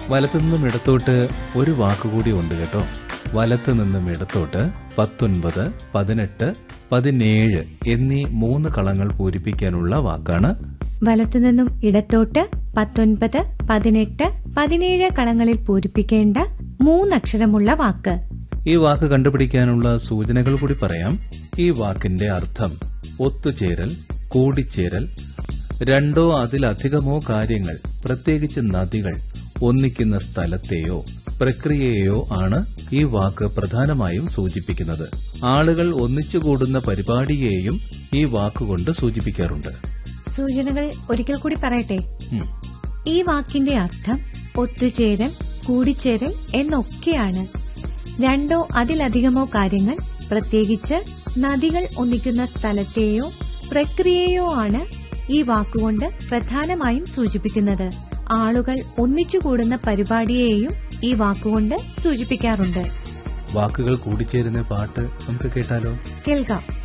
വലത്തു നിന്നും ഇടത്തോട്ട് ഒരു വാക്കുകൂടി ഉണ്ട് കേട്ടോ വലത്തു നിന്നും ഇടത്തോട്ട് പത്തൊൻപത് പതിനെട്ട് പതിനേഴ് എന്നീ മൂന്ന് കളങ്ങൾ പൂരിപ്പിക്കാനുള്ള വാക്കാണ് വലത്തുനിന്നും ഇടത്തോട്ട് പത്തൊൻപത് പതിനെട്ട് പതിനേഴ് കളങ്ങളിൽ പൂരിപ്പിക്കേണ്ട മൂന്നക്ഷരമുള്ള വാക്ക് ഈ വാക്ക് കണ്ടുപിടിക്കാനുള്ള സൂചനകൾ കൂടി പറയാം ഈ വാക്കിന്റെ അർത്ഥം ഒത്തുചേരൽ കൂടിച്ചേരൽ രണ്ടോ അതിലധികമോ കാര്യങ്ങൾ പ്രത്യേകിച്ച് നദികൾ ഒന്നിക്കുന്ന സ്ഥലത്തെയോ പ്രക്രിയയെയോ ആണ് ഈ വാക്ക് പ്രധാനമായും സൂചിപ്പിക്കുന്നത് ആളുകൾ ഒന്നിച്ചുകൂടുന്ന പരിപാടിയെയും ഈ വാക്കുകൊണ്ട് സൂചിപ്പിക്കാറുണ്ട് സൂചനകൾ ഒരിക്കൽ കൂടി പറയട്ടെ ഉം. ഈ വാക്കിന്റെ അർത്ഥം ഒത്തുചേരൽ കൂടിച്ചേരൽ എന്നൊക്കെയാണ് രണ്ടോ അതിലധികമോ കാര്യങ്ങൾ പ്രത്യേകിച്ച് നദികൾ ഒന്നിക്കുന്ന സ്ഥലത്തെയോ പ്രക്രിയയോ ആണ് ഈ വാക്കുകൊണ്ട് പ്രധാനമായും സൂചിപ്പിക്കുന്നത് ആളുകൾ ഒന്നിച്ചുകൂടുന്ന പരിപാടിയെയും ഈ വാക്കുകൊണ്ട് സൂചിപ്പിക്കാറുണ്ട് വാക്കുകൾ കൂടിച്ചേരുന്ന പാട്ട് നമുക്ക് കേട്ടാലോ കേൾക്കാം